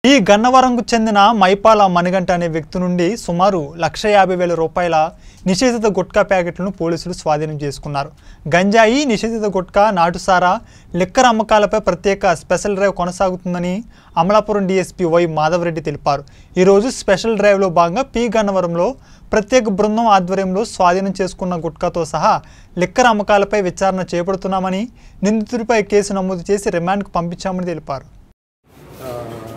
ఈ గన్నవరంకు చెందిన మైపాల మణిగంట అనే వ్యక్తి నుండి సుమారు లక్ష యాభై వేల రూపాయల నిషేధిత గుట్కా ప్యాకెట్లను పోలీసులు స్వాధీనం చేసుకున్నారు గంజాయి నిషేధిత గుట్కా నాటుసారా లిక్కర్ అమ్మకాలపై ప్రత్యేక స్పెషల్ డ్రైవ్ కొనసాగుతుందని అమలాపురం డీఎస్పీ వై మాధవరెడ్డి తెలిపారు ఈరోజు స్పెషల్ డ్రైవ్లో భాగంగా పి గన్నవరంలో ప్రత్యేక బృందం ఆధ్వర్యంలో స్వాధీనం చేసుకున్న గుట్కాతో సహా లిక్కర్ అమ్మకాలపై విచారణ చేపడుతున్నామని నిందితుడిపై కేసు నమోదు చేసి రిమాండ్కు పంపించామని తెలిపారు ఆ,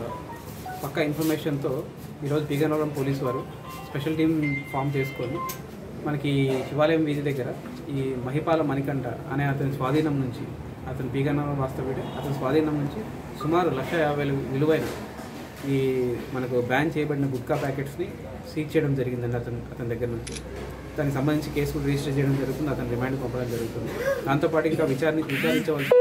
పక్క ఇన్ఫర్మేషన్తో ఈరోజు పీగనవరం పోలీస్ వారు స్పెషల్ టీం ఫామ్ చేసుకొని మనకి శివాలయం వీధి దగ్గర ఈ మహిపాల మణికంఠ అనే అతని స్వాధీనం నుంచి అతను పీగనవరం వాస్తవ్యుడే అతని స్వాధీనం నుంచి సుమారు లక్ష యాభై వేలు విలువైన ఈ మనకు బ్యాన్ చేయబడిన గుట్కా ప్యాకెట్స్ని సీజ్ చేయడం జరిగిందండి అతను అతని దగ్గర నుంచి దానికి సంబంధించి కేసు కూడా రిజిస్టర్ చేయడం జరుగుతుంది అతను రిమాండ్ పంపడం జరుగుతుంది దాంతోపాటు ఇంకా విచారణ విచారించవలసి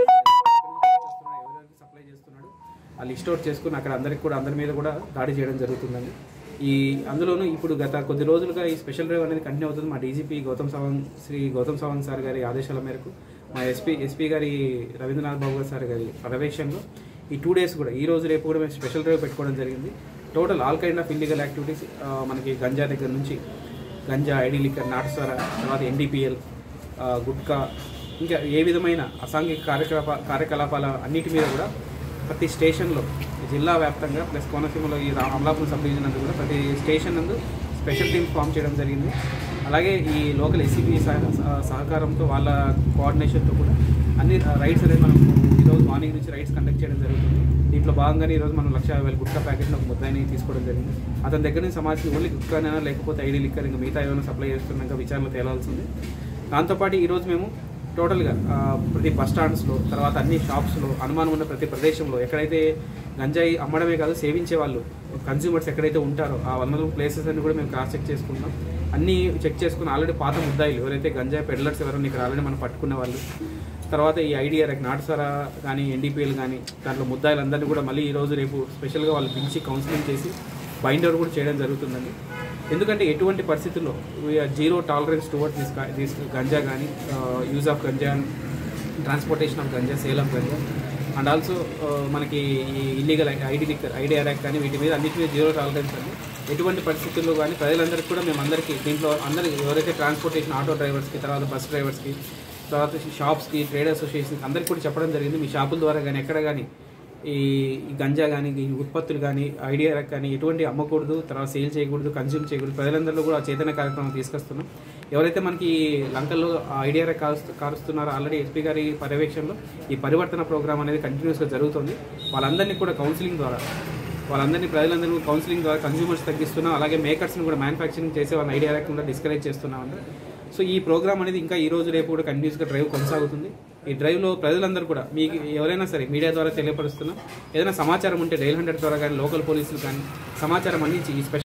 ఎవరెవరికి సప్లై చేస్తున్నాడు ఆ లిస్ట్ అవుట్ చేసుకుని అక్కడ అందరికి కూడా అందరి మీద కూడా దాడి చేయడం జరుగుతుందండి ఈ అందులోనూ ఇప్పుడు గత కొద్ది రోజులుగా ఈ స్పెషల్ డ్రైవ్ అనేది కంటిన్యూ అవుతుంది మా డీజీపీ గౌతమ్ సవాంగ్ శ్రీ గౌతమ్ సవాంగ్ సార్ గారి ఆదేశాల మేరకు మా ఎస్పీ ఎస్పీ గారి రవీంద్రనాథ్ బాబు గారు సార్ గారి పర్యవేక్షణలో ఈ టూ డేస్ కూడా ఈ రోజు రేపు కూడా మేము స్పెషల్ డ్రైవ్ పెట్టుకోవడం జరిగింది total all kind of illegal activities మనకి గంజా దగ్గర నుంచి గంజా ఐడి లిక్కర్ నాటుసారా తర్వాత ఎన్డీపీఎల్ గుట్కా ఇంకా ఏ విధమైన అసాంఘిక కార్యకలాప కార్యకలాపాల అన్నిటి మీద కూడా ప్రతి స్టేషన్లో జిల్లా వ్యాప్తంగా ప్లస్ కోనసీమలో ఈ రా- అమలాపురం సబ్ డివిజన్ నందు కూడా ప్రతి స్టేషన్ నందు స్పెషల్ టీమ్ ఫామ్ చేయడం జరిగింది అలాగే ఈ లోకల్ ఎస్సీబీ సహకారంతో వాళ్ళ కోఆర్డినేషన్తో కూడా అన్ని రైడ్స్ అనేది మనం ఈరోజు మార్నింగ్ నుంచి రైడ్స్ కండక్ట్ చేయడం జరుగుతుంది దీంట్లో భాగంగానే ఈరోజు మనం లక్ష యాభై వేల గుట్కా ప్యాకెట్ని ఒక ముద్దాయిని తీసుకోవడం జరిగింది అతని దగ్గర నుంచి సమాచారం ఓన్లీ గుట్కానైనా లేకపోతే ఐడి లిక్కర్ ఇంకా మిగతా ఏమైనా సప్లై చేస్తున్నాక విచారణ తేలాల్సింది దాంతోపాటు ఈరోజు మేము టోటల్గా ఆ, ప్రతి బస్ స్టాండ్స్లో తర్వాత అన్ని షాప్స్లో అనుమానం ఉన్న ప్రతి ప్రదేశంలో ఎక్కడైతే గంజాయి అమ్మడమే కాదు సేవించే వాళ్ళు కన్స్యూమర్స్ ఎక్కడైతే ఉంటారో ఆ వందల ప్లేసెస్ అన్ని కూడా మేము క్రాస్ చెక్ చేసుకుంటాం అన్నీ చెక్ చేసుకుని ఆల్రెడీ పాత ముద్దాయిలు ఎవరైతే గంజాయి పెడ్లర్స్ ఎవరైనా ఇక్కడ ఆల్రెడీ మనం పట్టుకున్న వాళ్ళు తర్వాత ఈ ఐడియా నాటుసారా కానీ ఎన్డీపీఎల్ కానీ దాంట్లో ముద్దాయిలందరినీ కూడా మళ్ళీ ఈ రోజు రేపు స్పెషల్గా వాళ్ళు పిలిచి కౌన్సిలింగ్ చేసి బైండర్ కూడా చేయడం జరుగుతుందండి ఎందుకంటే ఎటువంటి పరిస్థితుల్లో we're zero tolerance toward this this ganja కానీ use of ganja transportation of ganja sale of ganja and also మనకి ఈ illegal ID liquor ID attack కానీ వీటి మీద అన్నిటి మీద జీరో టాలరెన్స్ అండి ఎటువంటి పరిస్థితుల్లో కానీ ప్రజలందరికీ కూడా మేము అందరికీ దీంట్లో అందరికి ఎవరైతే ట్రాన్స్పోర్టేషన్ ఆటో డ్రైవర్స్కి తర్వాత బస్ డ్రైవర్స్కి తర్వాత షాప్స్కి ట్రేడ్ అసోసియేషన్కి అందరికీ కూడా చెప్పడం జరిగింది మీ షాపుల ద్వారా కానీ ఎక్కడ కానీ ఈ ఈ గంజా కానీ ఈ ఉత్పత్తులు కానీ ఐడియా కానీ ఎటువంటి అమ్మకూడదు తర్వాత సేల్ చేయకూడదు కన్జ్యూమ్ చేయకూడదు ప్రజలందరిలో కూడా ఆ చైతన్య కార్యక్రమం తీసుకొస్తున్నాం ఎవరైతే మనకి ఈ లంకల్లో ఐడియా కారుస్తు కారుస్తున్నారో ఆల్రెడీ ఎస్పీ గారి పర్యవేక్షణలో ఈ పరివర్తన ప్రోగ్రామ్ అనేది కంటిన్యూస్గా జరుగుతుంది వాళ్ళందరినీ కూడా కౌన్సిలింగ్ ద్వారా వాళ్ళందరినీ ప్రజలందరినీ కౌన్సిలింగ్ ద్వారా కన్జ్యూమర్స్ తగ్గిస్తున్నాం అలాగే మేకర్స్ని కూడా మ్యానుఫ్యాక్చరింగ్ చేసే వాళ్ళని ఐడియా కూడా డిస్కరేజ్ చేస్తున్నామంటే సో ఈ ప్రోగ్రామ్ అనేది ఇంకా ఈ రోజు రేపు కూడా కంటిన్యూస్గా డ్రైవ్ కొనసాగుతుంది ఈ డ్రైవ్లో ప్రజలందరూ కూడా మీకు ఎవరైనా సరే మీడియా ద్వారా తెలియపరుస్తున్నాం ఏదైనా సమాచారం ఉంటే డైల్ హండ్రెడ్ ద్వారా కానీ లోకల్ పోలీసులు కానీ సమాచారం అందించి ఈ స్పెషల్